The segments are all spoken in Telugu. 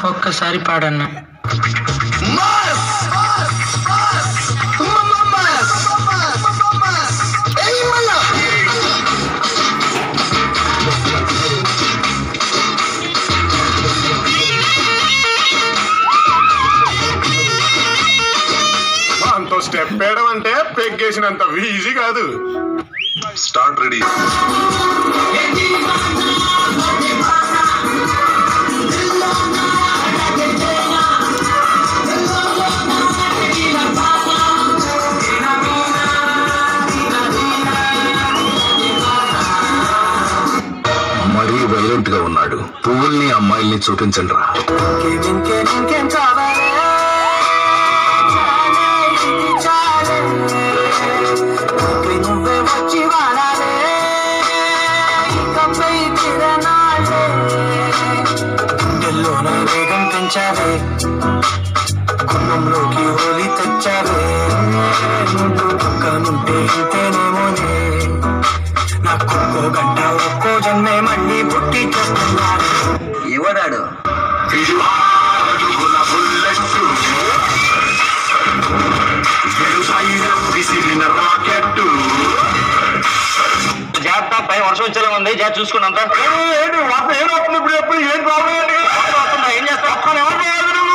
ఒక్కసారి పాడన్నా అంత స్టెప్ వేయడం అంటే పెగ్గేసినంత ఈజీ కాదు స్టార్ట్ రెడీ మరీ వైలెంట్ గా ఉన్నాడు పువ్వుల్ని అమ్మాయిల్ని చూపించండి రా నువ్వే వచ్చి వాడాలే ఇకపై తిరనాలే గుండెల్లోన వేగం పెంచావే కుటుంబంలోకి హోలీ తెచ్చావే నువ్వు పక్కనుంటే ఇంతేనేమోనే నాకొక్కో గంట ఒక్కో జన్మే మళ్ళీ పుట్టి చేస్తున్నాను ఎవడాడు జాగ్రత్త పై వర్షం వచ్చేలా ఉంది జాగ్రత్త చూసుకున్నంత ఏంటి వర్షం ఏం వస్తుంది ఇప్పుడు ఎప్పుడు ఏం ప్రాబ్లం ఏంటి వస్తుందా ఏం చేస్తా ఒక్కని ఎవరు పోవాలి నువ్వు?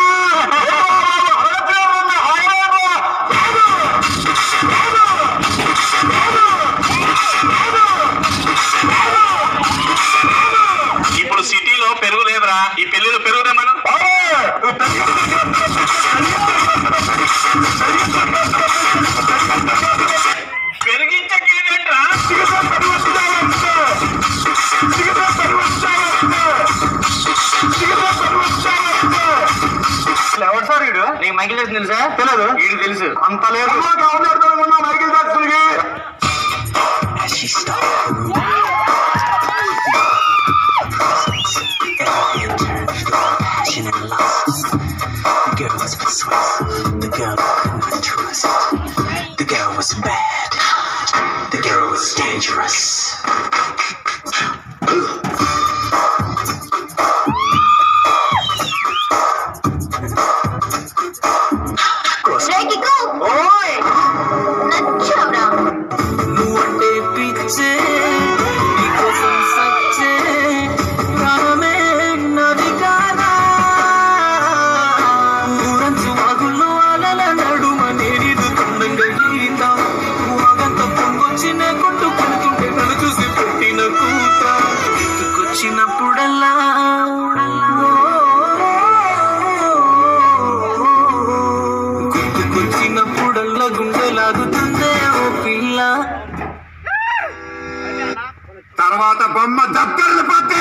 ఇప్పుడు సిటీలో పెరుగు లేదురా ఈ పెళ్లిలో పెరుగు మనం పెరిగించకేంటరా ఎవరు సార్ వీడు నీకు మైకిల్ జాక్సన్ తెలుసా తెలియదు వీడు తెలుసు అంత లేదు Michael Jackson The girl was persuasive. The girl I couldn't trust. The girl was bad. The girl was dangerous. రేగికో ఓయ్ నచ్చావురా నువ్వంటే పిచ్చే నీకోసం సచ్చే ప్రాణమే నది కాదా ఊరంచు వాగుల్లో అలల నడుమ నేనిదు తొండంగా ఈత వాగంత పొంగొచ్చిన కొట్టు పడుతుంటే నన్ను చూసి పెట్టిన కూత ఎత్తుకొచ్చినప్పుడల్లా గుర్తుకొచ్చినప్పుడల్లా గుండె లాగుతుందే ఓ పిల్ల తర్వాత బొమ్మ దద్దరిల్లిపోద్ది